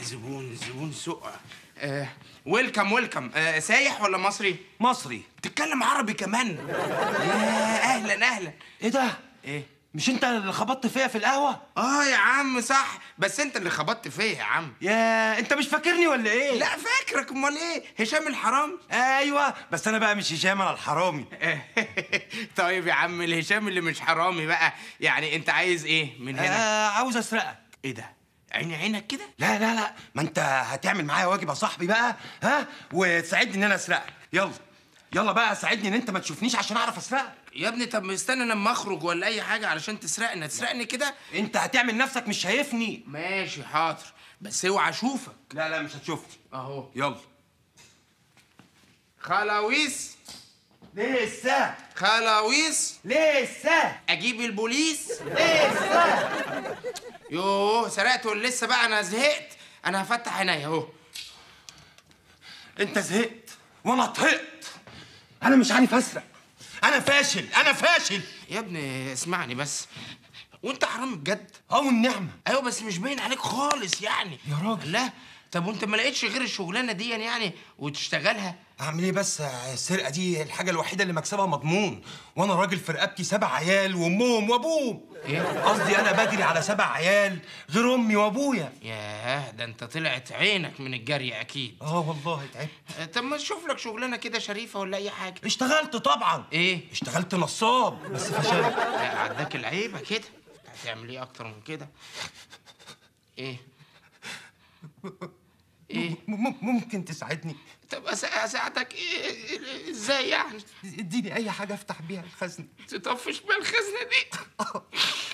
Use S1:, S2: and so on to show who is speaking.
S1: زبون زبون سوق آه ويلكم ويلكم آه سايح ولا مصري
S2: مصري
S1: تتكلم عربي كمان يا اهلا اهلا
S2: ايه ده
S1: ايه
S2: مش انت اللي خبطت فيا في القهوه
S1: اه يا عم صح بس انت اللي خبطت فيا يا عم
S2: يا انت مش فاكرني ولا ايه
S1: لا فاكرك امال ايه هشام الحرام
S2: ايوه بس انا بقى مش هشام انا الحرامي
S1: طيب يا عم الهشام اللي مش حرامي بقى يعني انت عايز ايه من هنا
S2: آه عاوز اسرقك
S1: ايه ده عيني عينك كده
S2: لا لا لا ما انت هتعمل معايا واجب يا صاحبي بقى ها وتساعدني ان انا اسرقك يلا يلا بقى ساعدني ان انت ما تشوفنيش عشان اعرف اسرقك
S1: يا ابني طب استنى لما اخرج ولا اي حاجه علشان تسرقني تسرقني كده
S2: انت هتعمل نفسك مش شايفني
S1: ماشي حاضر بس اوعى اشوفك
S2: لا لا مش هتشوفني
S1: اهو
S2: يلا
S1: خلاويص
S2: لسه
S1: خلاويص
S2: لسه
S1: اجيب البوليس
S2: لسه
S1: يوه سرقت ولا لسه بقى انا زهقت انا هفتح عينيا اهو
S2: انت زهقت وانا طهقت انا مش عارف اسرق انا فاشل انا فاشل
S1: يا ابني اسمعني بس وانت حرام بجد
S2: او النعمه
S1: ايوه بس مش باين عليك خالص يعني
S2: يا راجل.
S1: لا طب وانت ما لقيتش غير الشغلانه دي يعني وتشتغلها
S2: اعمل ايه بس السرقه دي الحاجه الوحيده اللي مكسبها مضمون وانا راجل في رقبتي سبع عيال وامهم وابوهم
S1: إيه؟
S2: قصدي انا بجري على سبع عيال غير امي وابويا
S1: ياه ده انت طلعت عينك من الجري اكيد
S2: اه والله تعبت
S1: آه، طب ما تشوف لك شغلانه كده شريفه ولا اي حاجه
S2: اشتغلت طبعا
S1: ايه
S2: اشتغلت نصاب بس فشلت
S1: لا عداك العيبه كده هتعمل ايه اكتر من كده ايه ايه
S2: م- م- ممكن تساعدني
S1: طب أس- اساعدك ايه إيه- ازاي يعني
S2: اديني اي حاجه افتح بيها الخزنه
S1: تطفش بيها الخزنه دي